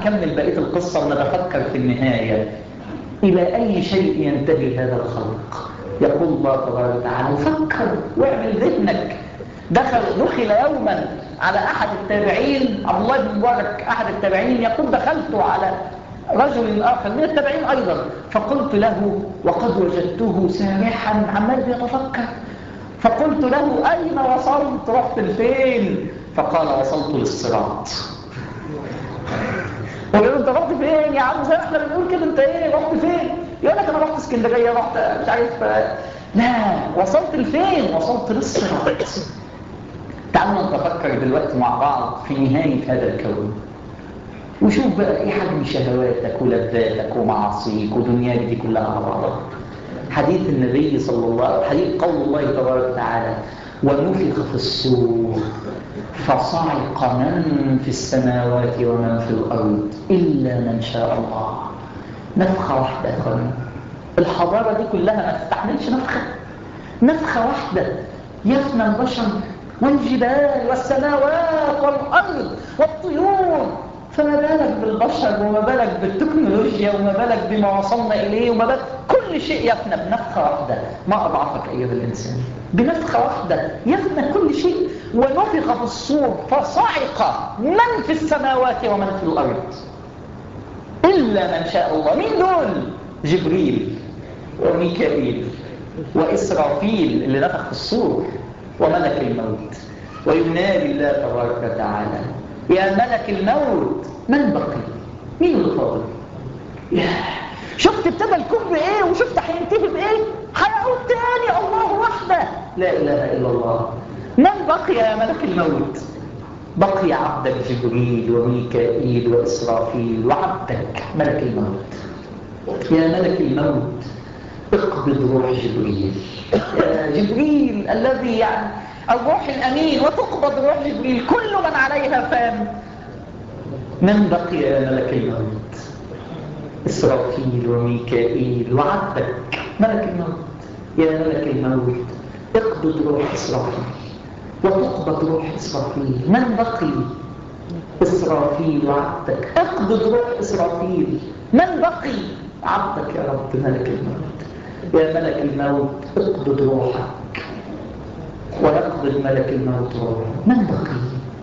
نكمل بقية القصة ونتفكر في النهاية إلى أي شيء ينتهي هذا الخلق يقول الله تبارك وتعالى فكر واعمل ذهنك دخل دخل يوما على أحد التابعين عبد الله بن مبارك أحد التابعين يقول دخلت على رجل آخر من التابعين أيضا فقلت له وقد وجدته سامحا عمال بيتفكر فقلت له أين وصلت رحت لفين فقال وصلت للصراط وقال انت رحت فين يا عم زي احنا بنقول كده انت ايه رحت فين يقول لك انا رحت اسكندريه رحت مش عارف لا وصلت لفين وصلت للصراط تعالوا نتفكر دلوقتي مع بعض في نهايه هذا الكون وشوف بقى ايه حجم شهواتك ولذاتك ومعاصيك ودنياك دي كلها على بعضها حديث النبي صلى الله عليه وسلم حديث قول الله تبارك وتعالى ونفخ في الصور فصعق من في السماوات ومن في الأرض إلا من شاء الله نفخة واحدة يا أخواني الحضارة دي كلها ما تستحملش نفخة نفخة واحدة يفنى البشر والجبال والسماوات والأرض والطيور فما بالك بالبشر وما بالك بالتكنولوجيا وما بالك بما وصلنا إليه وما بالك كل شيء يفنى بنفخة واحدة ما أضعفك أيها الإنسان بنفخة واحدة يفنى كل شيء ونفخ في الصور فصعق من في السماوات ومن في الأرض إلا من شاء الله مين دول؟ جبريل وميكائيل وإسرافيل اللي نفخ في الصور وملك الموت وينادي الله تبارك وتعالى يا ملك الموت من بقي مين اللي فاضل شفت ابتدى الكون بايه وشفت هينتهي بايه هيعود تاني الله وحده لا اله الا الله من بقي يا ملك الموت بقي عبدك جبريل وميكائيل واسرافيل وعبدك ملك الموت يا ملك الموت اقبض روح جبريل يا جبريل الذي يعني الروح الأمين وتقبض روح جبريل كل من عليها فان من بقي يا ملك الموت إسرافيل وميكائيل وعبدك ملك الموت يا ملك الموت اقبض روح إسرافيل وتقبض روح إسرافيل من بقي إسرافيل وعبدك اقبض روح إسرافيل من بقي عبدك يا رب ملك الموت يا ملك الموت اقبض روحك ويقبض ملك الموت روحه من بقي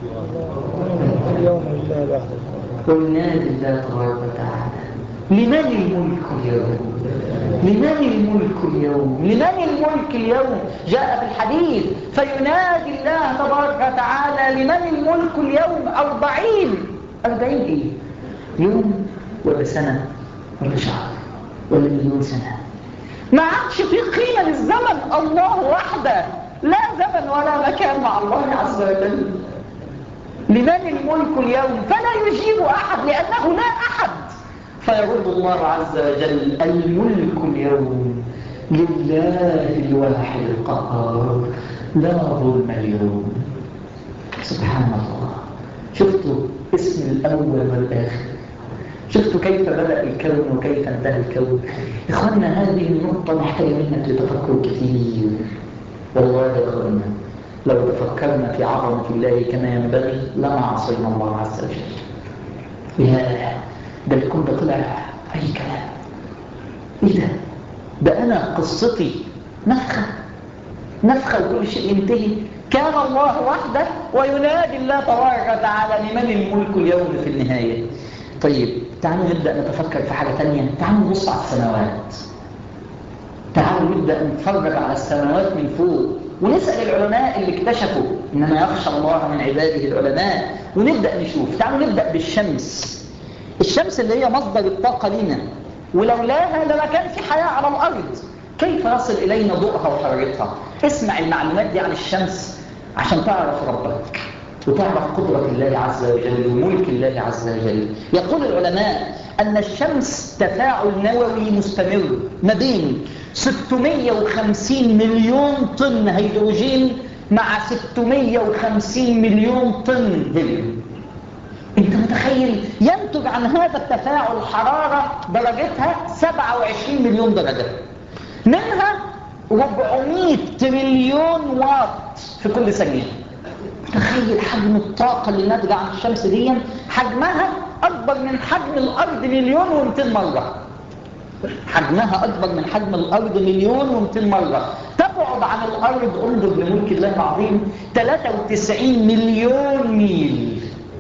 اليوم لله الواحد وينادي الله تبارك وتعالى لمن الملك اليوم لمن الملك اليوم لمن الملك اليوم جاء في الحديث فينادي الله تبارك وتعالى لمن الملك اليوم أربعين أربعين إيه يوم ولا سنة ولا شهر ولا مليون سنة ما عادش في قيمة للزمن الله وحده لا زمن ولا مكان مع الله عز وجل لمن الملك اليوم فلا يجيب أحد لأنه لا أحد فيرد الله عز وجل الملك اليوم لله الواحد القهار لا ظلم اليوم سبحان الله شفتوا اسم الأول والآخر شفتوا كيف بدأ الكون وكيف انتهى الكون إخوانا هذه النقطة محتاجة منك لتفكر كثير والله يا إخوانا لو تفكرنا في عظمة الله كما ينبغي لما عصينا الله عز وجل يا ده الكون ده طلع أي كلام إيه ده؟ ده أنا قصتي نفخة نفخة وكل شيء ينتهي كان الله وحده وينادي الله تبارك وتعالى لمن الملك اليوم في النهاية طيب تعالوا نبدأ نتفكر في حاجة تانية تعالوا نبص على السماوات تعالوا نبدأ نتفرج على السماوات من فوق ونسأل العلماء اللي اكتشفوا إنما يخشى الله من عباده العلماء ونبدأ نشوف تعالوا نبدأ بالشمس الشمس اللي هي مصدر الطاقة لنا ولولاها لما كان في حياة على الأرض كيف يصل إلينا ضوءها وحرارتها اسمع المعلومات دي عن الشمس عشان تعرف ربك وتعرف قدرة الله عز وجل وملك الله عز وجل يقول العلماء أن الشمس تفاعل نووي مستمر ما بين 650 مليون طن هيدروجين مع 650 مليون طن هيليوم انت متخيل ينتج عن هذا التفاعل حرارة درجتها 27 مليون درجة منها 400 تريليون واط في كل ثانية تخيل حجم الطاقة اللي ناتجة عن الشمس دي حجمها أكبر من حجم الأرض مليون ومئتين مرة حجمها أكبر من حجم الأرض مليون ومئتين مرة تبعد عن الأرض انظر لملك الله العظيم 93 مليون ميل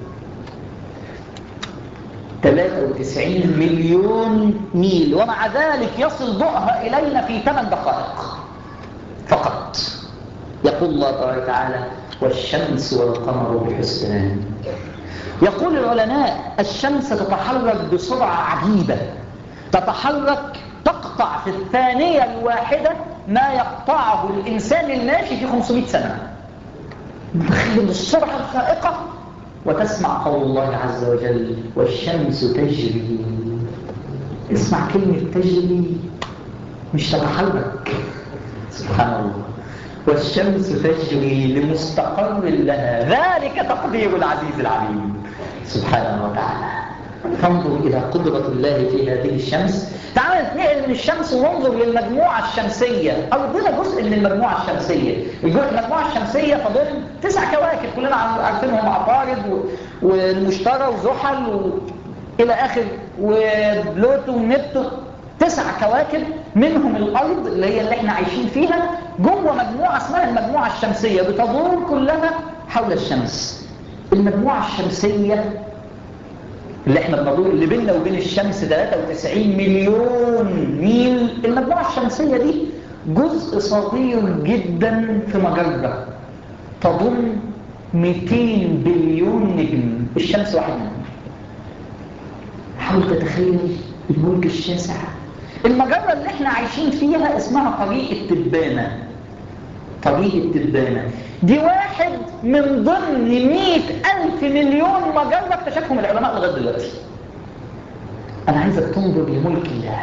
93 مليون ميل ومع ذلك يصل ضوءها إلينا في 8 دقائق فقط يقول الله تبارك وتعالى والشمس والقمر بحسبان يقول العلماء الشمس تتحرك بسرعة عجيبة تتحرك تقطع في الثانية الواحدة ما يقطعه الإنسان الماشي في 500 سنة متخيل السرعة الفائقة وتسمع قول الله عز وجل والشمس تجري اسمع كلمة تجري مش تتحرك سبحان الله والشمس تجري لمستقر لها ذلك تقدير العزيز العليم سبحانه وتعالى فانظر إلى قدرة الله في هذه الشمس تعال نتنقل من الشمس وننظر للمجموعة الشمسية أرضنا جزء من المجموعة الشمسية المجموعة الشمسية تضم تسع كواكب كلنا عارفينهم عطارد والمشتري وزحل و... إلى آخر وبلوتو ونبتون تسع كواكب منهم الأرض اللي هي اللي احنا عايشين فيها جوه مجموعة اسمها المجموعة الشمسية بتدور كلها حول الشمس المجموعة الشمسية اللي احنا بندور اللي بيننا وبين الشمس 93 مليون ميل المجموعة الشمسية دي جزء صغير جدا في مجرة تضم 200 بليون نجم الشمس واحد منهم حاول تتخيل الملك الشاسع المجرة اللي احنا عايشين فيها اسمها طريق التبانة طريق التبانة دي واحد من ضمن مئة ألف مليون مجرة اكتشفهم العلماء لغاية دلوقتي أنا عايزك تنظر لملك الله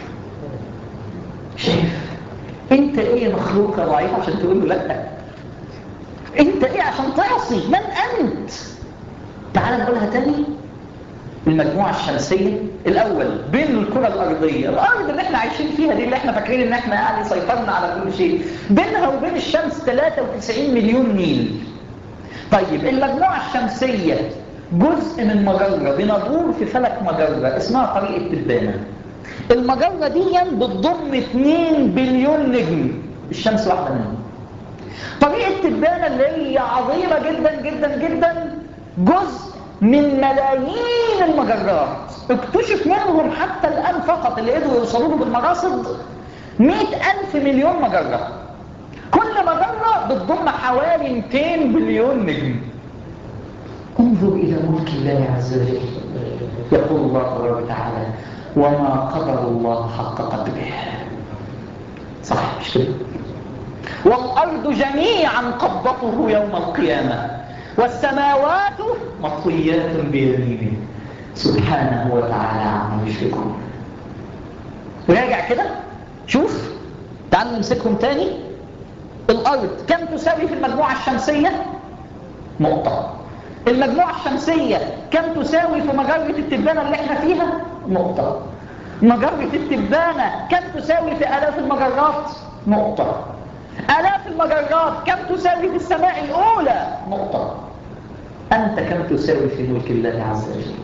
شايف أنت إيه مخلوق يا ضعيف عشان تقول له لأ أنت إيه عشان تعصي من أنت تعال نقولها تاني المجموعة الشمسية الأول بين الكرة الأرضية الأرض اللي احنا عايشين فيها دي اللي احنا فاكرين ان احنا يعني سيطرنا على كل شيء بينها وبين الشمس 93 مليون ميل طيب المجموعة الشمسية جزء من مجرة بندور في فلك مجرة اسمها طريق التبانة المجرة دي بتضم 2 بليون نجم الشمس واحدة منهم طريق التبانة اللي هي عظيمة جدا جدا جدا جزء من ملايين المجرات اكتشف منهم حتى الآن فقط اللي قدروا يوصلوا له بالمراصد مئة ألف مليون مجرة كل مجرة بتضم حوالي 200 بليون نجم انظر إلى ملك الله عز وجل يقول الله تبارك وتعالى وما قدر الله حق قدره صح مش كده والأرض جميعا قبضته يوم القيامة والسماوات مطويات بيمينه سبحانه وتعالى عما يشركون راجع كده شوف تعالوا نمسكهم تاني الأرض كم تساوي في المجموعة الشمسية نقطة المجموعة الشمسية كم تساوي في مجرة التبانة اللي احنا فيها نقطة مجرة التبانة كم تساوي في آلاف المجرات نقطة آلاف المجرات كم تساوي في السماء الأولى نقطة أنت كم تساوي في ملك الله عز وجل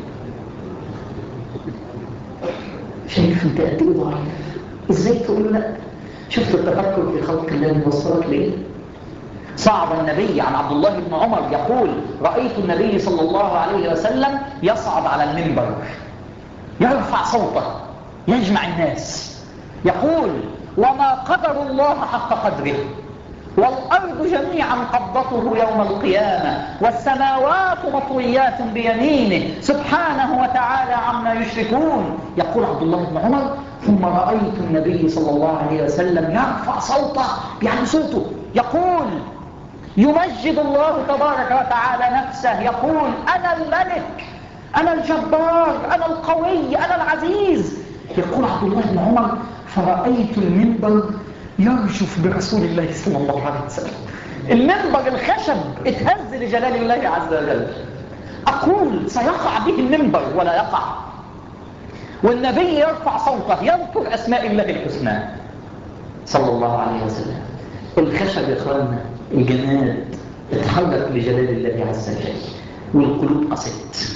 شايف انت قد ايه ضعيف ازاي تقول لا شفت التفكر في خلق الله بيوصلك ليه صعد النبي عن عبد الله بن عمر يقول رأيت النبي صلى الله عليه وسلم يصعد على المنبر يرفع صوته يجمع الناس يقول وما قدر الله حق قدره والأرض جميعا قبضته يوم القيامة والسماوات مطويات بيمينه سبحانه وتعالى عما يشركون يقول عبد الله بن عمر ثم رأيت النبي صلى الله عليه وسلم يرفع صوته يعني صوته يقول يمجد الله تبارك وتعالى نفسه يقول أنا الملك أنا الجبار أنا القوي أنا العزيز يقول عبد الله بن عمر فرأيت المنبر يرجف برسول الله صلى الله عليه وسلم المنبر الخشب اتهز لجلال الله عز وجل أقول سيقع به المنبر ولا يقع والنبي يرفع صوته يذكر أسماء الله الحسنى صلى الله عليه وسلم الخشب يا اخوانا الجماد اتحرك لجلال الله عز وجل والقلوب قست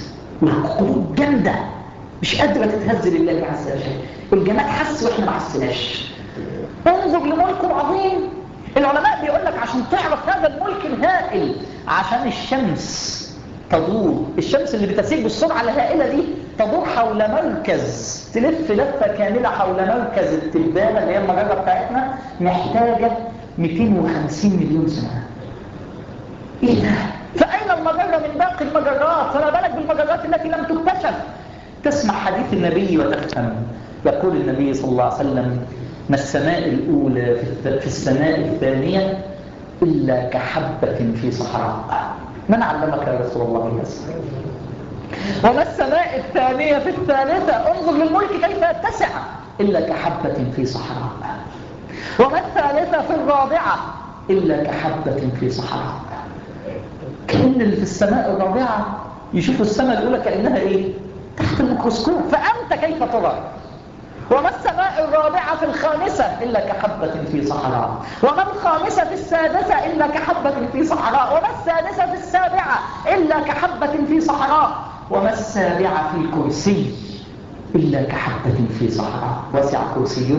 والقلوب جامدة مش قادرة تتهز لله عز وجل الجماد حس واحنا ما حسناش انظر لملكه العظيم العلماء بيقول لك عشان تعرف هذا الملك الهائل عشان الشمس تدور الشمس اللي بتسير بالسرعة الهائلة دي تدور حول مركز تلف لفة كاملة حول مركز التبانة اللي هي المجرة بتاعتنا محتاجة 250 مليون سنة ايه ده؟ فأين المجرة من باقي المجرات؟ فما بالك بالمجرات التي لم تكتشف تسمع حديث النبي وتفهم يقول النبي صلى الله عليه وسلم ما السماء الأولى في السماء الثانية إلا كحبة في صحراء من علمك يا رسول الله هذا وما السماء الثانية في الثالثة انظر للملك كيف يتسع إلا كحبة في صحراء وما الثالثة في الرابعة إلا كحبة في صحراء كأن اللي في السماء الرابعة يشوفوا السماء الأولى كأنها إيه تحت الميكروسكوب فأنت كيف ترى وما السماء الرابعة في الخامسة إلا كحبة في صحراء وما الخامسة في السادسة إلا كحبة في صحراء وما السادسة في السابعة إلا كحبة في صحراء وما السابعة في الكرسي إلا كحبة في صحراء وسع كرسيه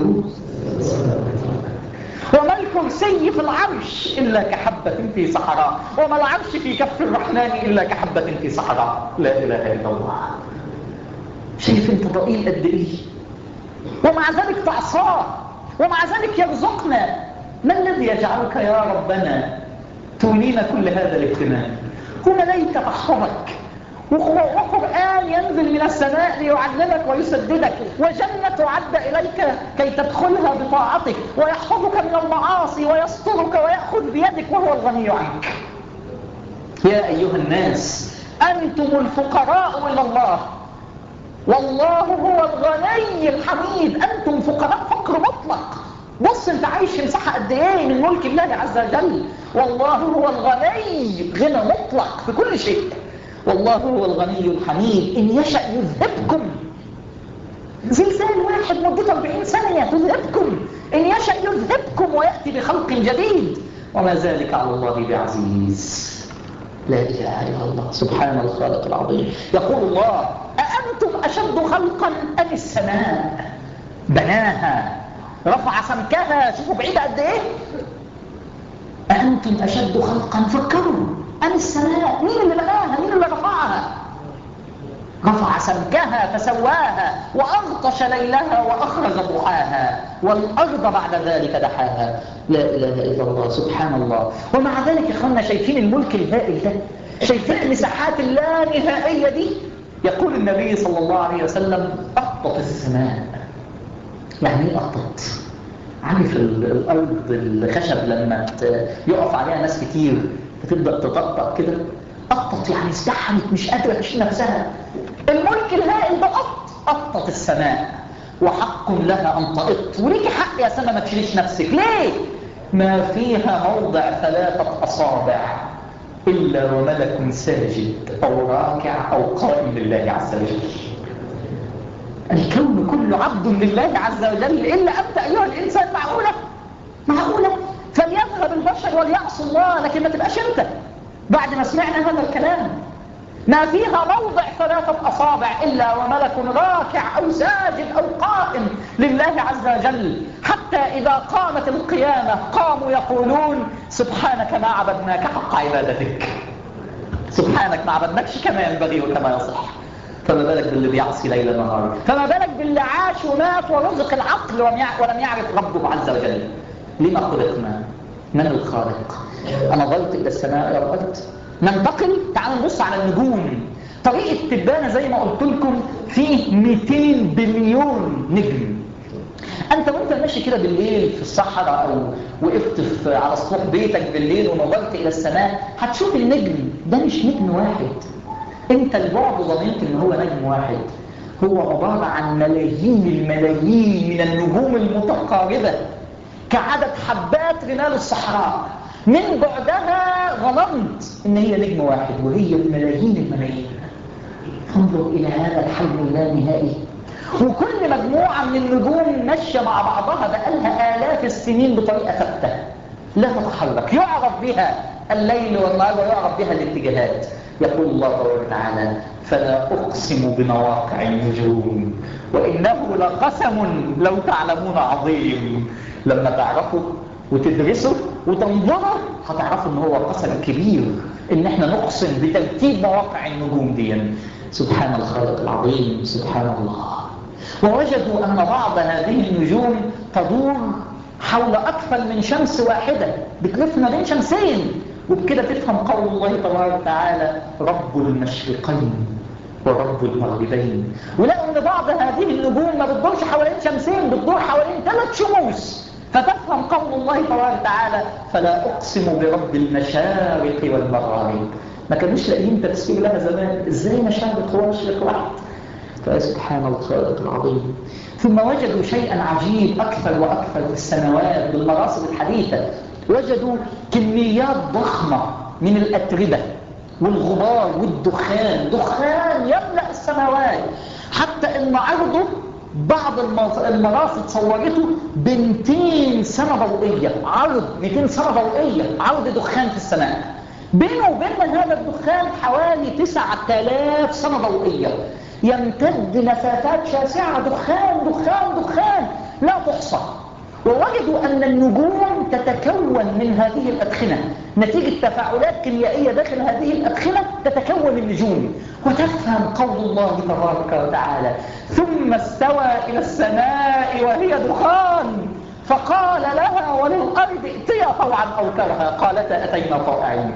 وما الكرسي في العرش إلا كحبة في صحراء وما العرش في كف الرحمن إلا كحبة في صحراء لا إله إلا الله شايف انت ضئيل قد ايه ومع ذلك تعصاه ومع ذلك يرزقنا ما الذي يجعلك يا ربنا تولينا كل هذا الاهتمام وملائكة تحفظك وقرآن ينزل من السماء ليعلمك ويسددك وجنة تعد إليك كي تدخلها بطاعتك ويحفظك من المعاصي ويسترك ويأخذ بيدك وهو الغني عنك يا أيها الناس أنتم الفقراء إلى الله والله هو الغني الحميد أنتم فقراء فقر مطلق بص انت عايش في مساحة قد ايه من ملك الله عز وجل والله هو الغني غنى مطلق في كل شيء والله هو الغني الحميد إن يشأ يذهبكم زلزال واحد مدته 40 ثانية تذهبكم إن يشأ يذهبكم ويأتي بخلق جديد وما ذلك على الله بعزيز لا إله إلا الله سبحان الخالق العظيم يقول الله أأنتم أشد خلقا أم السماء بناها رفع سمكها شوفوا بعيدة قد إيه أأنتم أشد خلقا فكروا أم السماء مين اللي بناها مين اللي رفعها رفع سمكها فسواها وأغطش ليلها وأخرج ضحاها والأرض بعد ذلك دحاها لا إله إلا الله سبحان الله ومع ذلك يا أخوانا شايفين الملك الهائل ده شايفين المساحات اللانهائية دي يقول النبي صلى الله عليه وسلم أقطت السماء يعني ايه أقطت عارف الأرض الخشب لما يقف عليها ناس كتير فتبدأ تطقطق كده قطت يعني ازدحمت مش قادرة تشيل نفسها الملك الهائل ده قط قطت السماء وحق لها أن تقط وليك حق يا سماء ما تشيلش نفسك ليه؟ ما فيها موضع ثلاثة أصابع إلا وملك ساجد أو راكع أو قائم لله عز وجل الكون كله عبد لله عز وجل إلا أنت أيها الإنسان معقولة معقولة فليذهب البشر وليعصوا الله لكن ما تبقاش أنت بعد ما سمعنا هذا الكلام ما فيها موضع ثلاثة أصابع إلا وملك راكع أو ساجد أو قائم لله عز وجل حتى إذا قامت القيامة قاموا يقولون سبحانك ما عبدناك حق عبادتك سبحانك ما عبدناكش كما ينبغي وكما يصح فما بالك باللي بيعصي ليل نهار فما بالك باللي عاش ومات ورزق العقل ولم يعرف ربه عز وجل لما خلقنا من الخالق نظرت إلى السماء والأرض ننتقل تعالوا نبص على النجوم طريق التبانة زي ما قلت لكم فيه 200 بليون نجم انت وانت ماشي كده بالليل في الصحراء او وقفت في على سطوح بيتك بالليل ونظرت الى السماء هتشوف النجم ده مش نجم واحد انت البعد ظننت ان هو نجم واحد هو عبارة عن ملايين الملايين من النجوم المتقاربة كعدد حبات رمال الصحراء من بعدها ظننت ان هي نجم واحد وهي بملايين الملايين انظر الى هذا الحجم اللانهائي وكل مجموعة من النجوم ماشية مع بعضها بقالها آلاف السنين بطريقة ثابتة لا تتحرك يعرف بها الليل والنهار ويعرف بها الاتجاهات يقول الله تبارك وتعالى فلا أقسم بمواقع النجوم وإنه لقسم لو تعلمون عظيم لما تعرفوا وتدرسوا وتنظروا هتعرفوا ان هو قسم كبير ان احنا نقسم بترتيب مواقع النجوم دي سبحان الخالق العظيم سبحان الله ووجدوا ان بعض هذه النجوم تدور حول اكثر من شمس واحده بتلف ما بين شمسين وبكده تفهم قول الله تبارك وتعالى رب المشرقين ورب المغربين ولقوا ان بعض هذه النجوم ما بتدورش حوالين شمسين بتدور حوالين ثلاث شموس فتفهم قول الله تبارك وتعالى فلا اقسم برب المشارق والمغارب ما كانوش لاقيين تفسير لها زمان ازاي مشارق ومشرق واحد فسبحان الخالق العظيم ثم وجدوا شيئا عجيب اكثر واكثر في السنوات بالمراصد الحديثه وجدوا كميات ضخمه من الاتربه والغبار والدخان دخان يملا السماوات حتى ان عرضه بعض المراصد صورته ب 200 سنه ضوئيه عرض 200 سنه ضوئيه عرض دخان في السماء بينه وبين هذا الدخان حوالي 9000 سنه ضوئيه يمتد مسافات شاسعه دخان دخان دخان لا تحصى ووجدوا أن النجوم تتكون من هذه الأدخنة نتيجة تفاعلات كيميائية داخل هذه الأدخنة تتكون النجوم وتفهم قول الله تبارك وتعالى ثم استوى إلى السماء وهي دخان فقال لها وللأرض ائتيا طوعا أو كرها قالتا أتينا طائعين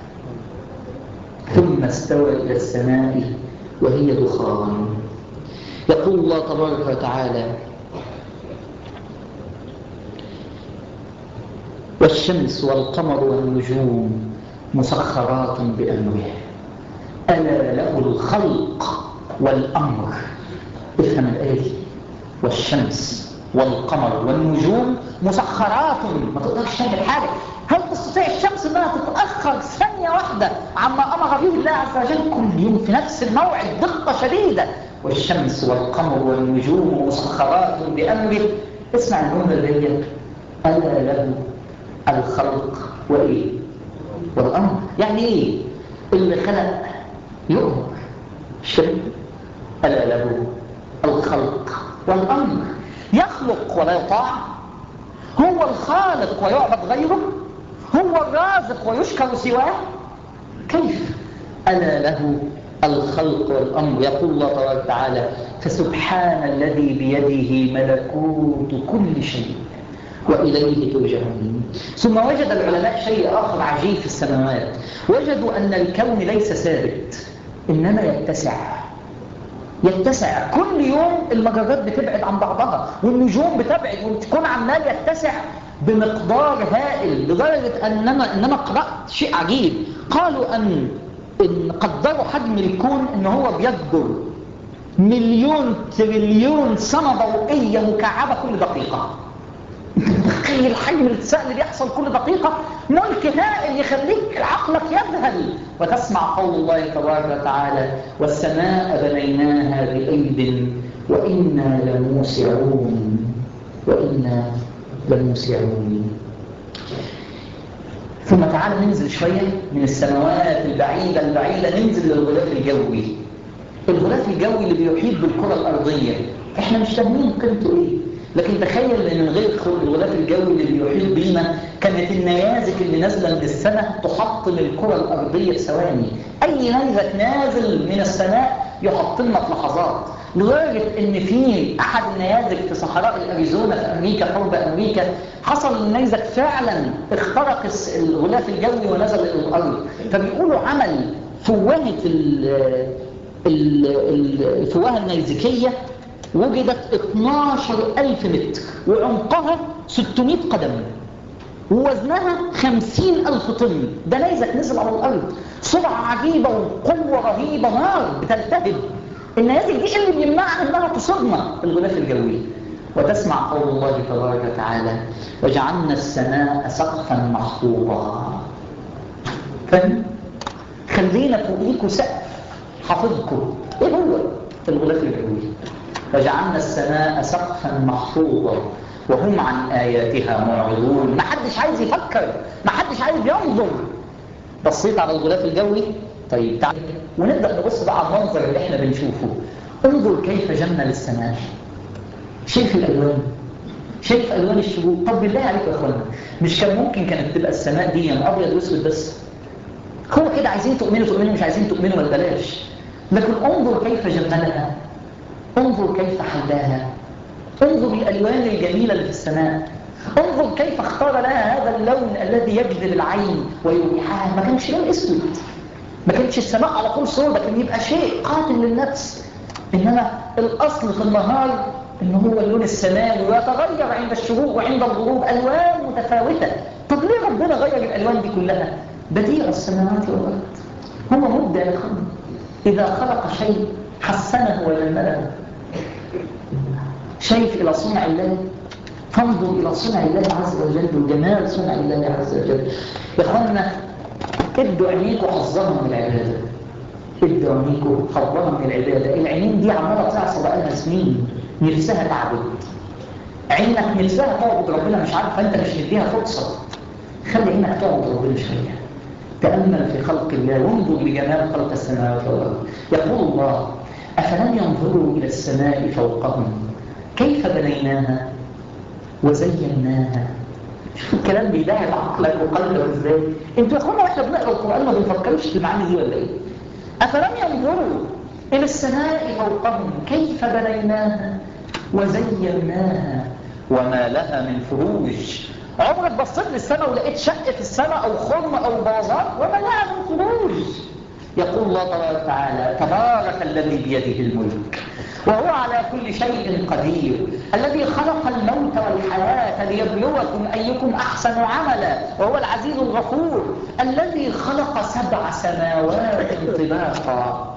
ثم استوى إلى السماء وهي دخان يقول الله تبارك وتعالى والشمس والقمر والنجوم مسخرات بأمره ألا له الخلق والأمر افهم الآية والشمس والقمر والنجوم مسخرات ما تقدرش تعمل حاجة هل تستطيع الشمس انها تتأخر ثانية واحدة عما أمر به الله عز وجل كل يوم في نفس الموعد دقة شديدة والشمس والقمر والنجوم مسخرات بأمره اسمع الجملة اللي هي ألا له الخلق وإيه والأمر يعني إيه اللي خلق يؤمر شيء ألا له الخلق والأمر يخلق ولا يطاع هو الخالق ويعبد غيره هو الرازق ويشكر سواه كيف ألا له الخلق والأمر يقول الله تبارك وتعالى فسبحان الذي بيده ملكوت كل شيء وإليه ترجعون ثم وجد العلماء شيء آخر عجيب في السماوات وجدوا أن الكون ليس ثابت إنما يتسع يتسع كل يوم المجرات بتبعد عن بعضها والنجوم بتبعد والكون عمال يتسع بمقدار هائل لدرجة أننا, إنما قرأت شيء عجيب قالوا أن إن قدروا حجم الكون إن هو بيصدر مليون تريليون سنة ضوئية مكعبة كل دقيقة تخيل حجم الاتساع اللي بيحصل كل دقيقة ملك هائل يخليك عقلك يذهل وتسمع قول الله تبارك وتعالى والسماء بنيناها بأيد وإنا لموسعون وإنا لموسعون ثم تعالى ننزل شوية من السماوات البعيدة البعيدة ننزل للغلاف الجوي الغلاف الجوي اللي بيحيط بالكرة الأرضية احنا مش فاهمين قيمته ايه لكن تخيل ان من غير الغلاف الجوي اللي بيحيط بينا كانت النيازك اللي نازله من السماء تحطم الكره الارضيه في ثواني اي نيزك نازل من السماء يحطمنا في لحظات لدرجه ان في احد النيازك في صحراء الاريزونا في امريكا قرب امريكا حصل النيزك فعلا اخترق الغلاف الجوي ونزل الى الارض فبيقولوا عمل فوهه الفوهه النيزكيه وجدت 12 ألف متر وعمقها 600 قدم ووزنها 50 ألف طن ده نيزك نزل على الأرض سرعة عجيبة وقوة رهيبة نار بتلتهب النيازك دي اللي بيمنعها انها تصدنا الغلاف الجوي وتسمع قول الله تبارك وتعالى وجعلنا السماء سقفا محفوظا فاهم خلينا فوقيكوا سقف حافظكم ايه هو الغلاف الجوي وجعلنا السماء سقفا محفوظا وهم عن آياتها معرضون ما حدش عايز يفكر ما حدش عايز ينظر بصيت على الغلاف الجوي طيب تعال ونبدا نبص بقى على المنظر اللي احنا بنشوفه انظر كيف جمل السماء شايف الالوان شايف الوان الشروق طب بالله عليكم يا اخوانا مش كان ممكن كانت تبقى السماء دي ابيض واسود بس هو كده عايزين تؤمنوا تؤمنوا مش عايزين تؤمنوا ما بلاش لكن انظر كيف جملها انظر كيف حلاها انظر الالوان الجميله اللي في السماء انظر كيف اختار لها هذا اللون الذي يجذب العين ويريحها ما كانش لون اسود ما كانش السماء على طول سوداء كان يبقى شيء قاتل للنفس انما الاصل في النهار ان هو اللون السماوي ويتغير عند الشروق وعند الغروب الوان متفاوته طب ليه ربنا غير الالوان دي كلها بديع السماوات والارض هو مبدع الخلق اذا خلق شيء حسنه وجمله شايف الى صنع الله فانظر الى صنع الله عز وجل وجمال صنع الله عز وجل يا اخوانا ادوا عينيكم حظها من العباده ادوا عينيكم حظها من العباده العينين دي عماله تعصى بقالها سنين نفسها تعبد عينك نفسها تعبد ربنا مش عارفه انت مش مديها فرصه خلي عينك تعبد ربنا شويه تامل في خلق الله وانظر لجمال خلق السماوات والارض يقول الله افلم ينظروا الى السماء فوقهم كيف بنيناها وزيناها شوف الكلام بيداعب عقلك وقلبك ازاي انتوا يا اخوانا واحنا بنقرا القران ما بنفكرش في المعاني دي ولا ايه افلم ينظروا الى السماء فوقهم كيف بنيناها وزيناها وما لها من فروج عمرك بصيت للسماء ولقيت شق في السماء او خرم او بازار وما لها من فروج يقول الله تبارك وتعالى تبارك الذي بيده الملك وهو على كل شيء قدير الذي خلق الموت والحياة ليبلوكم أيكم أحسن عملا وهو العزيز الغفور الذي خلق سبع سماوات طباقا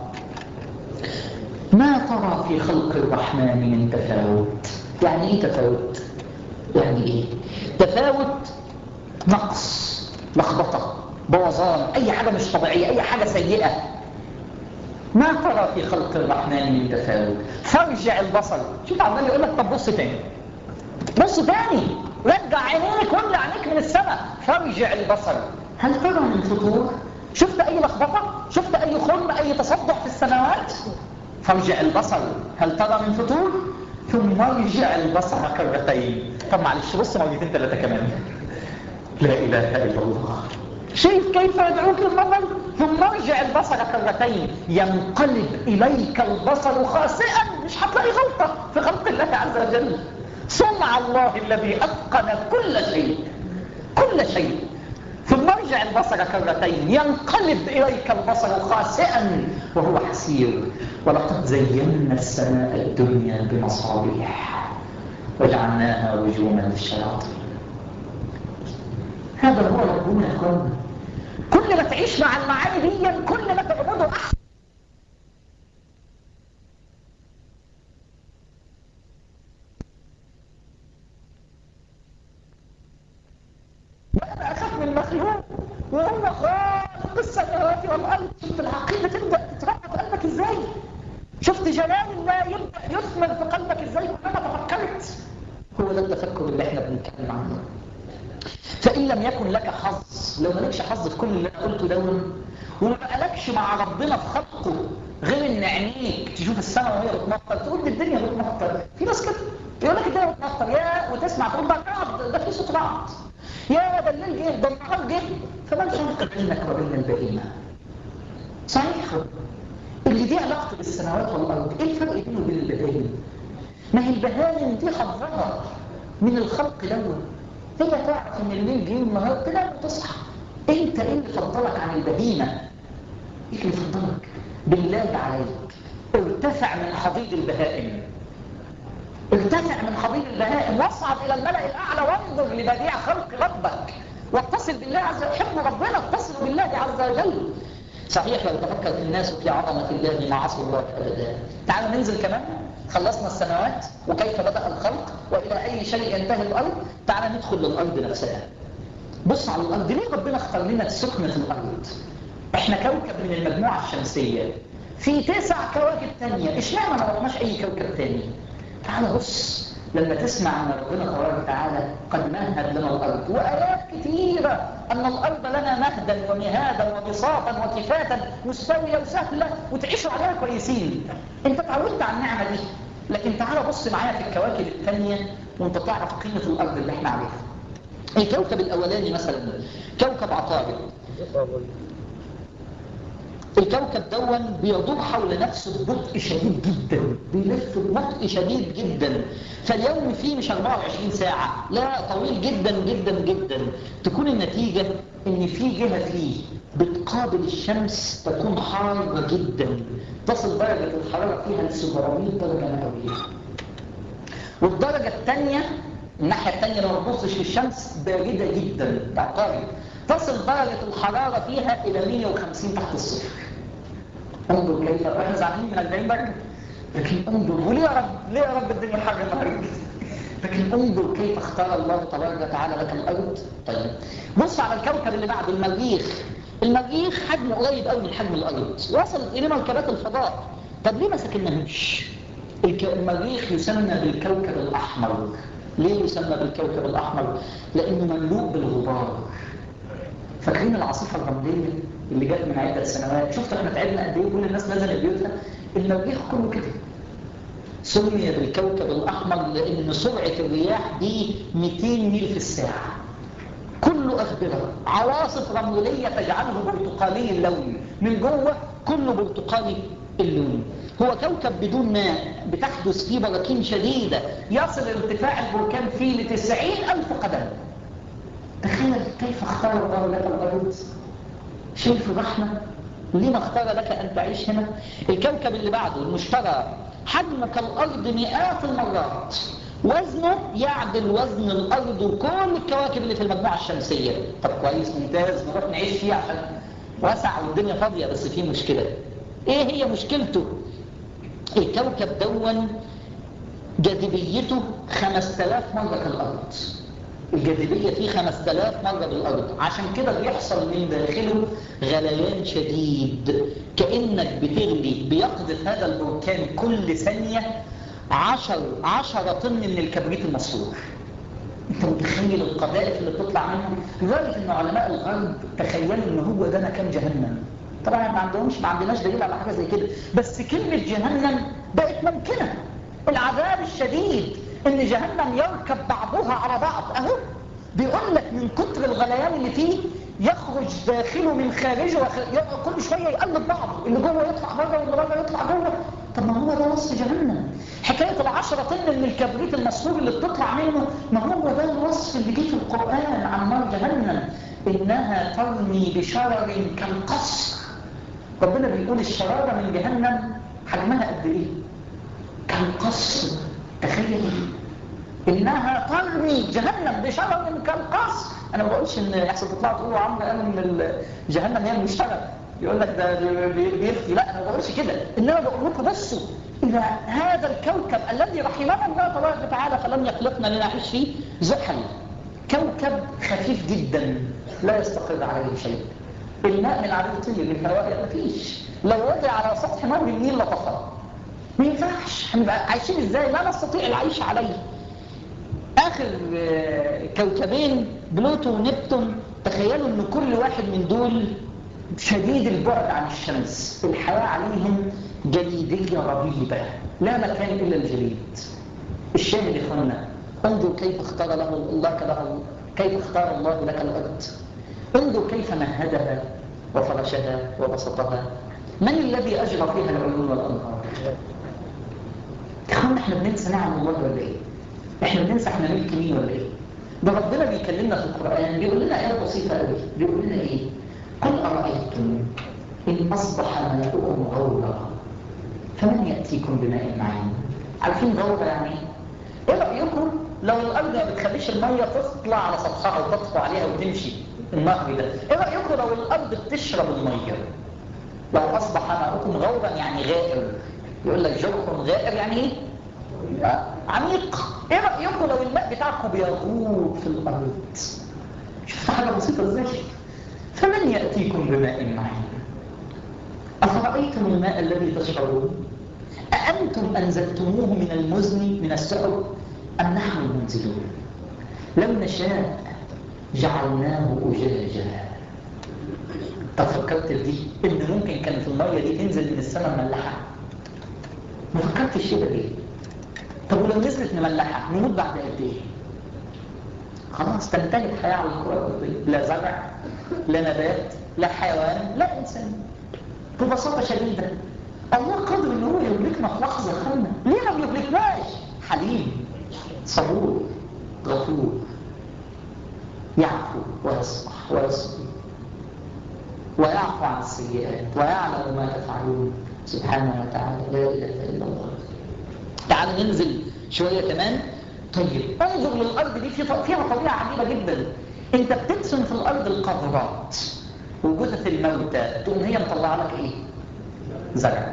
ما ترى في خلق الرحمن من تفاوت يعني ايه تفاوت يعني ايه تفاوت نقص لخبطه بوظان اي حاجه مش طبيعيه اي حاجه سيئه ما ترى في خلق الرحمن من تفاوت فارجع البصر شوف عمال يقول لك طب بص تاني بص تاني رجع عينيك واملى عينيك من السماء فارجع البصر هل ترى من فطور شفت اي لخبطه شفت اي خرم اي تصدع في السماوات فارجع البصر هل ترى من فطور ثم ارجع البصر كرتين طب معلش بص مرتين ثلاثه كمان لا اله الا الله شايف كيف يدعوك النظر ثم ارجع البصر كرتين ينقلب اليك البصر خاسئا مش هتلاقي غلطه في خلق الله عز وجل صنع الله الذي اتقن كل شيء كل شيء ثم ارجع البصر كرتين ينقلب اليك البصر خاسئا وهو حسير ولقد زينا السماء الدنيا بمصابيح وجعلناها رجوما للشياطين هذا هو ربنا يا اخوانا كل ما تعيش مع المعاني دي كل ما تعبده احسن وانا اخاف من المخلوق وهو خالق السماوات والارض شفت العقيده تبدا تتربى في قلبك ازاي شفت جلال الله يبدا يثمر في قلبك ازاي كلما تفكرت هو ده التفكر اللي احنا بنتكلم عنه فإن لم يكن لك حظ لو مالكش حظ في كل اللي أنا قلته دون وما بقالكش مع ربنا في خلقه غير ان عينيك تشوف السماء وهي بتمطر تقول دي الدنيا بتمطر في ناس كده يقول لك الدنيا بتمطر يا وتسمع تقول ده رعد ده في صوت رعد يا ده الليل جه ده النهار جه فما الفرق بينك وبين البهيمه صحيح اللي دي علاقته بالسماوات والارض ايه الفرق بينه وبين البهائم ما هي البهائم دي حظها من الخلق دوت هي تعرف ان الليل جه والنهار تنام وتصحى انت ايه اللي فضلك عن البهيمه ايه اللي فضلك بالله عليك ارتفع من حضيض البهائم ارتفع من حضيض البهائم واصعد الى الملأ الاعلى وانظر لبديع خلق ربك واتصل بالله عز وجل حب ربنا اتصل بالله عز وجل صحيح لو تفكر الناس في عظمة الله ما عصوا الله أبدا تعالوا ننزل كمان خلصنا السماوات وكيف بدأ الخلق وإلى أي شيء ينتهي الأرض تعالى ندخل للأرض نفسها بص على الأرض ليه ربنا اختار لنا السكن في الأرض احنا كوكب من المجموعة الشمسية في تسع كواكب تانية اشمعنى ما رحناش أي كوكب تاني تعالى بص لما تسمع ان ربنا تبارك وتعالى قد مهد لنا الارض وايات كثيره ان الارض لنا مهدا ومهادا وبساطا وكفاتا مستويه وسهله وتعيشوا عليها كويسين انت اتعودت على النعمه دي لكن تعال بص معايا في الكواكب الثانيه وانت تعرف قيمه الارض اللي احنا عليها الكوكب الاولاني مثلا كوكب عطارد الكوكب دون بيدور حول نفسه ببطء شديد جدا بيلف ببطء شديد جدا فاليوم فيه مش 24 ساعة لا طويل جدا جدا جدا تكون النتيجة ان في جهة فيه بتقابل الشمس تكون حارة جدا تصل درجة الحرارة فيها ل 700 درجة مئوية والدرجة الثانية الناحية الثانية لو ما تبصش للشمس باردة جدا تعترض تصل درجة الحرارة فيها إلى 150 تحت الصفر انظر كيف احنا زعلانين من 40 درجة لكن انظر وليه يا رب ليه يا رب الدنيا حر النهارده لكن انظر كيف اختار الله تبارك وتعالى لك الارض طيب بص على الكوكب اللي بعده المريخ المريخ حجمه قريب قوي من حجم الارض وصلت اليه مركبات الفضاء طب ليه ما سكناهوش المريخ يسمى بالكوكب الاحمر ليه يسمى بالكوكب الاحمر لانه مملوء بالغبار فاكرين العاصفه الرمليه اللي جت من عده سنوات شفتوا احنا تعبنا قد ايه كل الناس نزلت بيوتها المريخ كله كده سمي بالكوكب الاحمر لان سرعه الرياح دي 200 ميل في الساعه كله اخبره عواصف رمليه تجعله برتقالي اللون من جوه كله برتقالي اللون هو كوكب بدون ماء بتحدث فيه براكين شديدة يصل ارتفاع البركان فيه لتسعين ألف قدم تخيل كيف اختار الله لك الأرض شايف الرحمة لما اختار لك أن تعيش هنا الكوكب اللي بعده المشترى حجمه كالأرض مئات المرات وزنه يعدل وزن الأرض وكل الكواكب اللي في المجموعة الشمسية طب كويس ممتاز نروح نعيش فيه عشان واسع والدنيا فاضية بس في مشكلة ايه هي مشكلته الكوكب دون جاذبيته 5000 مرة كالأرض الجاذبية فيه 5000 مرة بالأرض عشان كده بيحصل من داخله غليان شديد كأنك بتغلي بيقذف هذا البركان كل ثانية 10 10 طن من الكبريت المصفور انت متخيل القذائف اللي بتطلع منه لذلك ان علماء الغرب تخيلوا ان هو ده مكان جهنم طبعا ما عندهمش ما عندناش دليل على حاجه زي كده بس كلمه جهنم بقت ممكنه العذاب الشديد ان جهنم يركب بعضها على بعض اهو بيقول لك من كتر الغليان اللي فيه يخرج داخله من خارجه وخ... كل شويه يقلب بعضه اللي جوه يطلع بره واللي بره يطلع جوه طب ما هو ده وصف جهنم حكايه العشرة طن من الكبريت المصفور اللي بتطلع منه ما هو ده الوصف اللي جه في القران عن نار جهنم انها ترمي بشرر كالقصر ربنا بيقول الشرارة من جهنم حجمها قد ايه كالقصر تخيل انها ترمي جهنم بشرر كالقصر انا ما بقولش ان يحصل تطلعوا تقولوا عمرو قال ان جهنم هي المشترى يقول لك ده بيفتي لا انا ما بقولش كده انما بقول لكم بصوا الى هذا الكوكب الذي رحمنا الله تبارك وتعالى فلم يخلقنا لنعيش فيه زحل كوكب خفيف جدا لا يستقر عليه شيء الماء من عليه طير من الهواء ما فيش لو وضع على سطح نهر النيل لطفى ما ينفعش هنبقى عايشين ازاي لا نستطيع العيش عليه اخر كوكبين بلوتو ونبتون تخيلوا ان كل واحد من دول شديد البعد عن الشمس الحياة عليهم جليدية ربيبة لا مكان إلا الجليد الشاهد يا اخوانا انظر كيف اختار له الله له كيف اختار الله لك الأرض انظر كيف مهدها وفرشها وبسطها من الذي أجرى فيها العيون والأنهار اخوانا احنا بننسى نعم الله ولا ايه احنا بننسى احنا ملك مين ولا ايه ده ربنا بيكلمنا في القرآن بيقول لنا آية بسيطة قوي بيقول لنا ايه قل أرأيتم إن أصبح ماؤكم غورا فمن يأتيكم بماء معين عارفين غورا يعني ايه ايه رأيكم لو الأرض ما بتخليش المية تطلع على سطحها وتطفو عليها وتمشي النهر ده ايه رأيكم لو الأرض بتشرب المية لو أصبح ماؤكم غورا يعني غائر يقول لك جرح غائر يعني ايه عميق ايه رأيكم لو الماء بتاعكم بيغوب في الأرض شفت حاجة بسيطة ازاي فمن يأتيكم بماء معين أفرأيتم الماء الذي تشربون أأنتم أنزلتموه من المزن من السحب أم نحن المنزلون لو نشاء جعلناه أجاجا طب فكرت في دي إن ممكن كانت المية دي تنزل من السماء مملحة ما فكرتش كده ليه طب ولو نزلت مملحة نموت بعد قد إيه خلاص تنتهي الحياة على الكرة الأرضية لا زرع لا نبات لا حيوان لا إنسان ببساطة شديدة الله قادر إن هو يهلكنا في لحظة خلنا ليه ما بيهلكناش حليم صبور غفور يعفو ويصفح ويصبر ويعفو عن السيئات ويعلم ما تفعلون سبحانه وتعالى لا اله الا الله تعالوا ننزل شويه كمان طيب انظر للارض دي فيها طبيعه عجيبه جدا انت بترسم في الارض القذرات وجثث الموتى تقوم هي مطلعه لك ايه زرع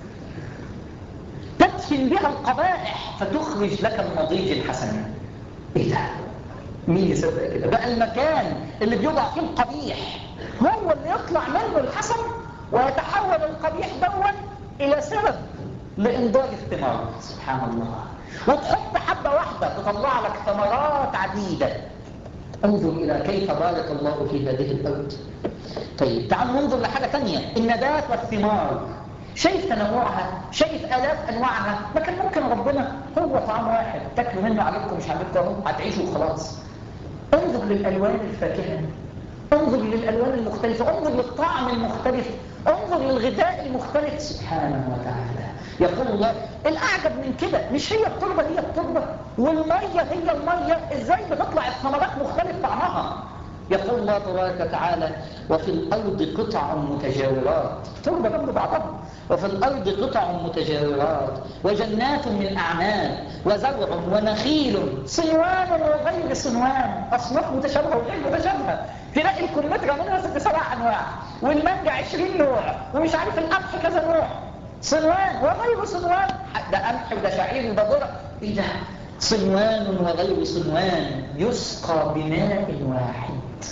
تدفن بها القبائح فتخرج لك النضيج الحسن ايه ده مين يصدق كده بقى المكان اللي بيوضع فيه القبيح هو اللي يطلع منه الحسن ويتحول القبيح دون الى سبب لانضاج الثمار سبحان الله وتحط حبه واحده تطلع لك ثمرات عديده انظر الى كيف بارك الله في هذه الارض طيب تعالوا ننظر لحاجه ثانيه النبات والثمار شايف تنوعها شايف آلاف أنواعها ما كان ممكن ربنا هو طعام واحد تاكلوا منه عليكم مش عليكم هتعيشوا وخلاص انظر للألوان الفاكهة انظر للألوان المختلفة انظر للطعم المختلف انظر للغذاء المختلف سبحانه وتعالى يقول الله الأعجب من كده مش هي التربة هي التربة والمية هي المية ازاي بتطلع الثمرات مختلف طعمها يقول الله تبارك وتعالى وفي الأرض قطع متجاورات تربة جنب بعضها وفي الأرض قطع متجاورات وجنات من أعناب وزرع ونخيل صنوان وغير صنوان أصناف متشابهة وغير متشابهة تلاقي الكمثرى منها ست سبع أنواع والمانجا 20 نوع ومش عارف القمح كذا نوع صنوان وغير صنوان ده قمح وده شعير وده ذره ايه ده صنوان وغير صنوان يسقى بماء واحد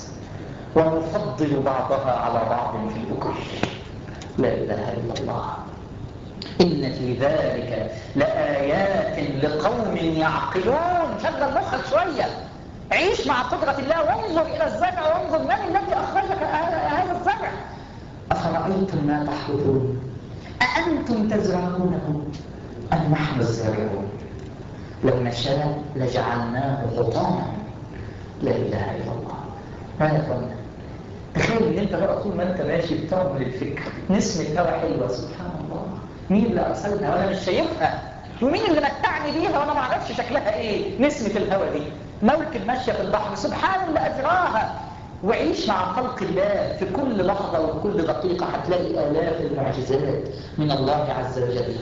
ونفضل بعضها على بعض في الأكل لا إله إلا الله إن في ذلك لآيات لقوم يعقلون شغل مخك شوية عيش مع قدرة الله وانظر إلى الزرع وانظر من الذي أخرجك هذا الزرع أفرأيتم ما تحرثون أأنتم تزرعونه أم نحن الزارعون لو نشاء لجعلناه حطاما لا إله إلا الله ما يا اخوانا تخيل ان انت بقى طول ما انت ماشي بتعمل الفكر نسمة هوا حلوة سبحان الله مين اللي ارسلها وانا مش شايفها ومين اللي متعني بيها وانا ما اعرفش شكلها ايه نسمة الهوا دي موكب ماشية في البحر سبحان اللي اجراها وعيش مع خلق الله في كل لحظة وفي كل دقيقة هتلاقي آلاف المعجزات من الله عز وجل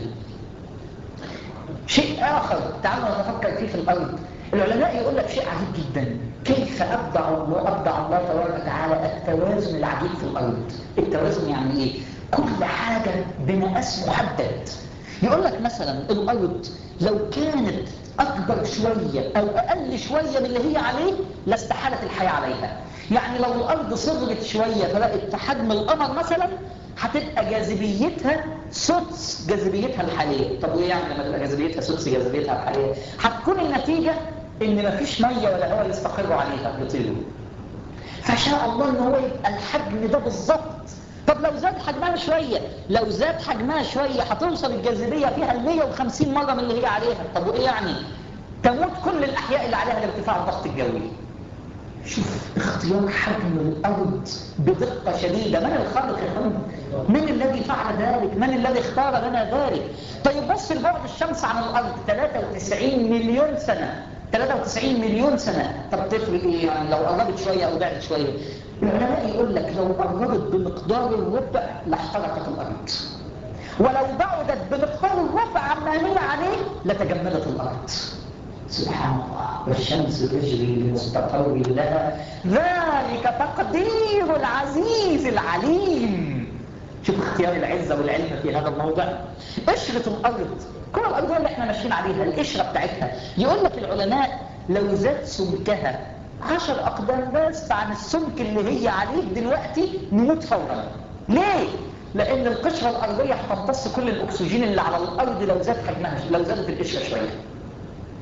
شيء آخر تعالوا نتفكر فيه في الأرض العلماء يقول لك شيء عجيب جدا كيف أبدع الله أبدع الله تبارك وتعالى التوازن العجيب في الأرض التوازن يعني إيه؟ كل حاجة بمقاس محدد يقول لك مثلا الأرض لو كانت أكبر شوية أو أقل شوية من اللي هي عليه لاستحالت الحياة عليها يعني لو الأرض صغرت شوية فبقت حجم القمر مثلا هتبقى جاذبيتها سدس جاذبيتها الحالية طب وايه يعني لما تبقى جاذبيتها سدس جاذبيتها الحالية هتكون النتيجة ان مفيش مية ولا هواء يستقروا عليها يطيروا فشاء الله ان هو يبقى الحجم ده بالظبط طب لو زاد حجمها شوية لو زاد حجمها شوية هتوصل الجاذبية فيها ال 150 مرة من اللي هي عليها طب وايه يعني تموت كل الأحياء اللي عليها لارتفاع الضغط الجوي شوف اختيار حجم الأرض بدقة شديدة من الخالق يا فندم من الذي فعل ذلك من الذي اختار لنا ذلك طيب بص لبعد الشمس عن الأرض 93 مليون سنة 93 مليون سنة طب تفرق ايه يعني لو قربت شوية أو بعدت شوية العلماء يقول لك لو قربت بمقدار الربع لاحترقت الأرض ولو بعدت بمقدار الربع عما هي عليه لتجمدت الأرض سبحان الله والشمس تجري لمستقر لها ذلك تقدير العزيز العليم شوف اختيار العزة والعلم في هذا الموضع قشرة الأرض كل الأرض اللي احنا ماشيين عليها القشرة بتاعتها يقول لك العلماء لو زاد سمكها عشر أقدام بس عن السمك اللي هي عليه دلوقتي نموت فورا ليه؟ لأن القشرة الأرضية هتمتص كل الأكسجين اللي على الأرض لو زاد حجمها لو زادت القشرة شوية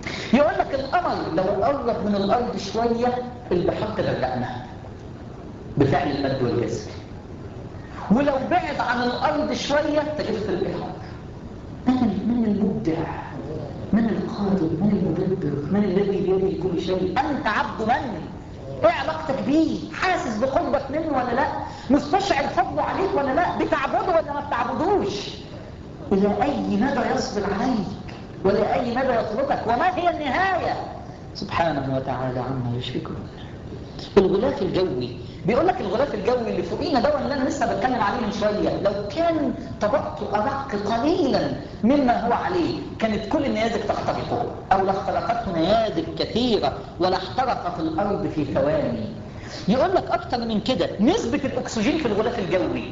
يقول لك القمر لو قرب من الارض شويه البحار تغرقنا بفعل المد والجزر ولو بعد عن الارض شويه تجف البحار من من المبدع من القادر من المدبر من الذي بيده كل شيء انت عبد من ايه علاقتك بيه حاسس بقربك منه ولا لا مستشعر فضله عليك ولا لا بتعبده ولا ما بتعبدوش الى اي مدى يصبر عليك ولا اي مدى يتركك وما هي النهايه سبحانه وتعالى عما يشركون الغلاف الجوي بيقول لك الغلاف الجوي اللي فوقينا ده اللي انا لسه بتكلم عليه من شويه لو كان طبقته ادق قليلا مما هو عليه كانت كل النيازك تخترقه او لاخترقته نيازك كثيره ولا احترقت الارض في ثواني يقول لك اكتر من كده نسبه الاكسجين في الغلاف الجوي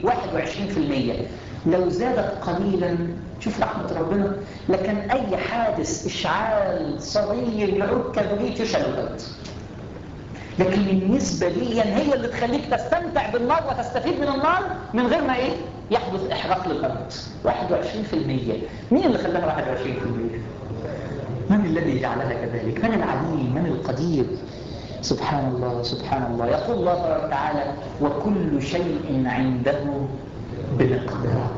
21% لو زادت قليلا شوف رحمه ربنا لكن اي حادث اشعال صغير يعود كبريت يشعل الارض لكن النسبة دي هي اللي تخليك تستمتع بالنار وتستفيد من النار من غير ما ايه يحدث احراق للارض 21% مين اللي خلاها 21% من الذي جعلها كذلك من العليم من القدير سبحان الله سبحان الله يقول الله تبارك تعالى وكل شيء عنده بمقدار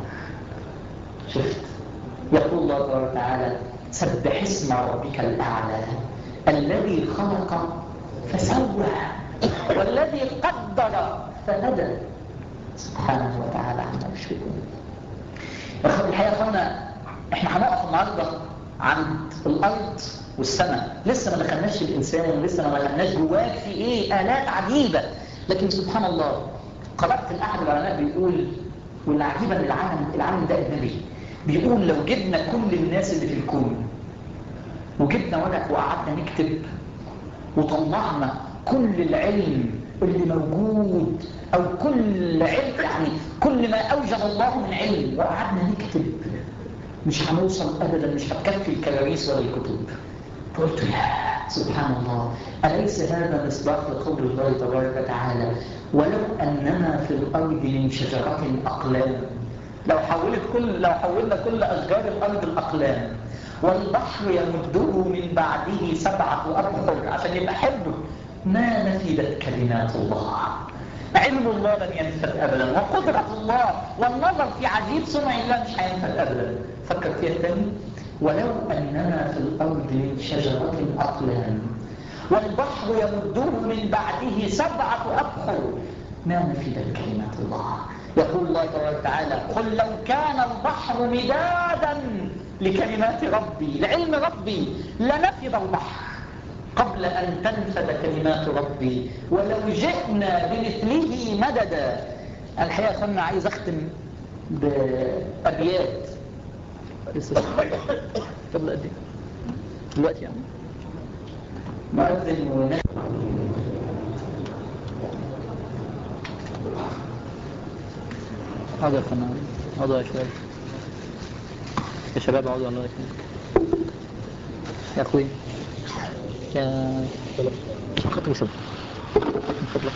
شفت يقول الله تبارك تعالى سبح اسم ربك الاعلى الذي خلق فسوى والذي قدر فهدى سبحانه وتعالى عما يشركون الحقيقه اخوانا احنا هنقف النهارده عند الارض والسماء لسه ما دخلناش الانسان لسه ما دخلناش جواك في ايه الات عجيبه لكن سبحان الله قرات الاحد العلماء بيقول والعجيبه ان العالم العالم ده اجنبي بيقول لو جبنا كل الناس اللي في الكون وجبنا ورق وقعدنا نكتب وطلعنا كل العلم اللي موجود او كل علم يعني كل ما اوجد الله من علم وقعدنا نكتب مش هنوصل ابدا مش هتكفي الكراريس ولا الكتب فقلت لا سبحان الله اليس هذا مصداق لقول الله تبارك وتعالى ولو اننا في الارض من شجره اقلام لو حولت كل لو حولنا كل اشجار الارض الاقلام والبحر يمده من بعده سبعة أبحر عشان يبقى حلو ما نفدت كلمات الله علم الله لن ينفد أبدا وقدرة الله والنظر في عجيب صنع الله مش هينفد أبدا فكر فيها تاني ولو أننا في الأرض من شجرة أقلام والبحر يمده من بعده سبعة أبحر ما نفدت كلمات الله يقول الله تبارك وتعالى قل لو كان البحر مدادا لكلمات ربي لعلم ربي لنفذ البحر قبل أن تنفذ كلمات ربي ولو جئنا بمثله مددا الحقيقة أخوانا عايز أختم بأبيات لسه قبل قد ايه؟ دلوقتي يعني مؤذن ونشر اقعدوا يا فنان اقعدوا يا شباب يا شباب اقعدوا الله يكرمك يا اخوي يا خط وصل من فضلك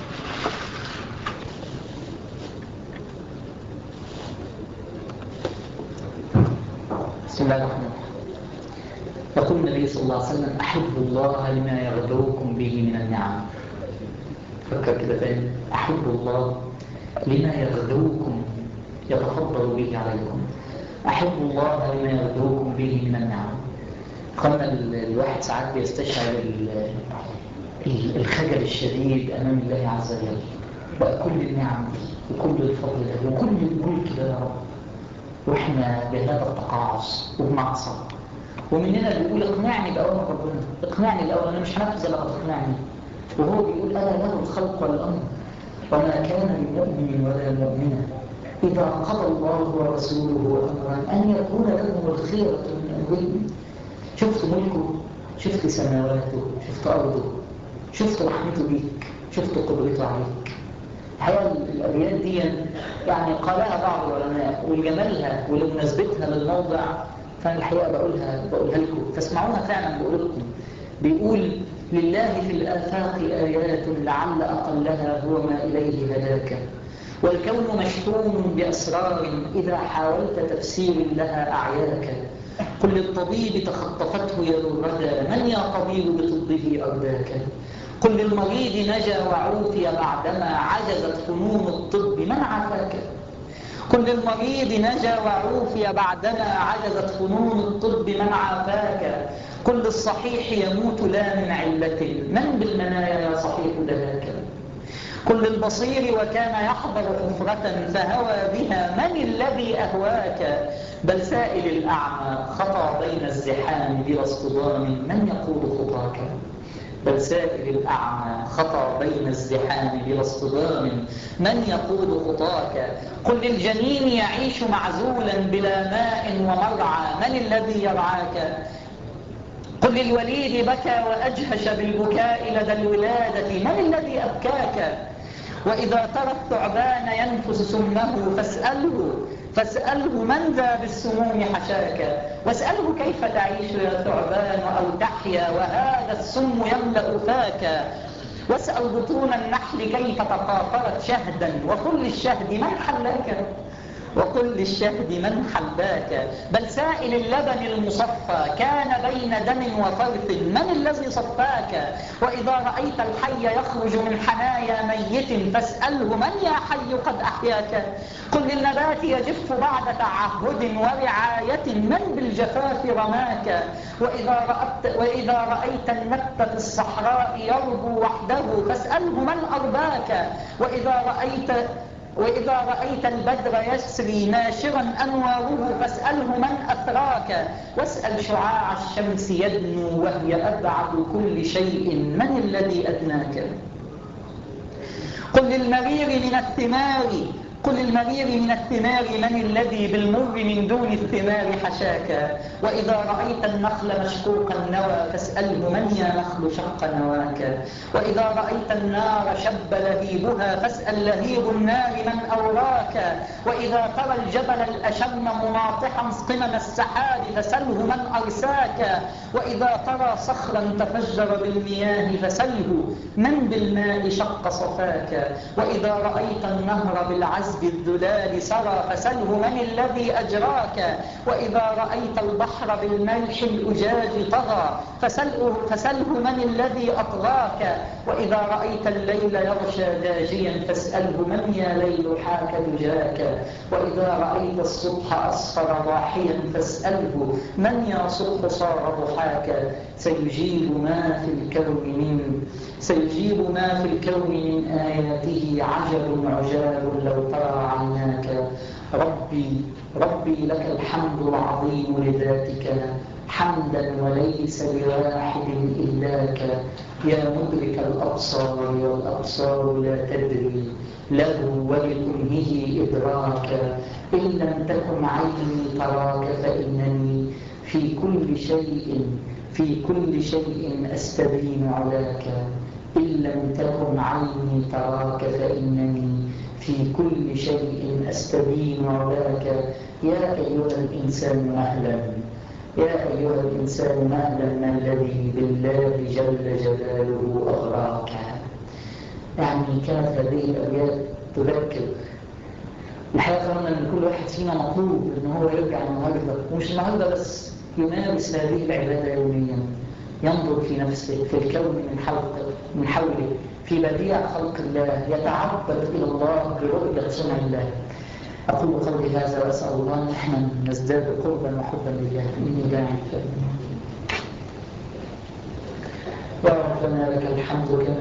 بسم الله الرحمن الرحيم يقول النبي صلى الله عليه وسلم أحب الله لما يغدوكم به من النعم فكر كده تاني أحب الله لما يغدوكم يتفضل به عليكم أحب الله لما يغدوكم به من النعم قلنا الواحد ساعات بيستشعر الخجل الشديد أمام الله عز وجل وكل النعم وكل الفضل ده وكل الملك ده يا رب واحنا بهذا التقاعس وبمعصى ومننا بيقول اقنعني بأوامر ربنا اقنعني الأول أنا مش هنفذ لما تقنعني وهو بيقول ألا له الخلق والأمر وما كان لمؤمن ولا مؤمنة إذا قضى الله ورسوله أمرا أن يكون لهم الخيرة من أمرهم شفت ملكه شفت سماواته شفت أرضه شفت رحمته بيك شفت قدرته عليك الحقيقة الأبيات دي يعني قالها بعض العلماء وجمالها ولمناسبتها للموضع فأنا الحقيقة بقولها بقولها لكم تسمعوها فعلا بقول لكم بيقول لله في الآفاق آيات لعل أقلها هو ما إليه هداك والكون مشحون بأسرار إذا حاولت تفسير لها أعياك قل للطبيب تخطفته يد الردى من يا طبيب بطبه أرداك قل للمريض نجا وعوفي بعدما عجزت فنون الطب من عافاك قل للمريض نجا وعوفي بعدما عجزت فنون الطب من عافاك قل للصحيح يموت لا من علة من بالمنايا يا صحيح دهاك قل للبصير وكان يحضر حفرة فهوى بها من الذي أهواك بل سائل الأعمى خطى بين الزحام بلا اصطدام من يقول خطاك بل سائل الأعمى خطى بين الزحام بلا اصطدام من يقود خطاك قل للجنين يعيش معزولا بلا ماء ومرعى من الذي يرعاك قل للوليد بكى وأجهش بالبكاء لدى الولادة من الذي أبكاك وإذا ترى الثعبان ينفس سمه فاسأله فاسأله من ذا بالسموم حشاك واسأله كيف تعيش يا ثعبان أو تحيا وهذا السم يملأ فاك واسأل بطون النحل كيف تقاطرت شهدا وقل للشهد من حلاك وقل للشهد من حباك بل سائل اللبن المصفى كان بين دم وفرث من الذي صفاك وإذا رأيت الحي يخرج من حنايا ميت فاسأله من يا حي قد أحياك قل للنبات يجف بعد تعهد ورعاية من بالجفاف رماك وإذا رأت, وإذا رأيت النبت في الصحراء يربو وحده فاسأله من أرباك وإذا رأيت وإذا رأيت البدر يسري ناشرا أنواره فاسأله من أثراك واسأل شعاع الشمس يدنو وهي أبعد كل شيء من الذي أدناك قل للمرير من الثمار قل للمرير من الثمار من الذي بالمر من دون الثمار حشاك وإذا رأيت النخل مشقوق النوى فاسأله من يا نخل شق نواك وإذا رأيت النار شب لهيبها فاسأل لهيب النار من أوراك وإذا ترى الجبل الأشم مماطحا قمم السحاب فسله من أرساك وإذا ترى صخرا تفجر بالمياه فسله من بالماء شق صفاك وإذا رأيت النهر بالعزب الذلال سرى فسله من الذي أجراك وإذا رأيت البحر بالملح الأجاج طغى فسله, فسله من الذي أطغاك وإذا رأيت الليل يغشى داجيا فاسأله من يا ليل حاك دجاك وإذا رأيت الصبح أصفر ضاحيا فاسأله من يا صبح صار ضحاك سيجيب ما في الكون من سيجيب ما في الكون من آياته عجب عجاب لو ترى عيناك ربي ربي لك الحمد العظيم لذاتك حمدا وليس لواحد إلاك يا مدرك الأبصار والأبصار لا تدري له ولكنه إدراك إن لم تكن عيني تراك فإنني في كل شيء في كل شيء أستبين علاك إن لم تكن عيني تراك فإنني في كل شيء أستبين علاك يا أيها الإنسان مهلا يا أيها الإنسان مهلا ما الذي بالله جل جلاله أغراك يعني كانت هذه الأبيات تذكر الحقيقة قلنا أن كل واحد فينا مطلوب أن هو يرجع النهاردة ومش النهاردة بس يمارس هذه العبادة يوميا ينظر في نفسه في الكون من حوله من حوله في بديع خلق الله يتعبد إلى الله برؤية صنع الله أقول قولي هذا وأسأل الله أن احنا نزداد قربا وحبا لله إني داعي يا ربنا لك الحمد كما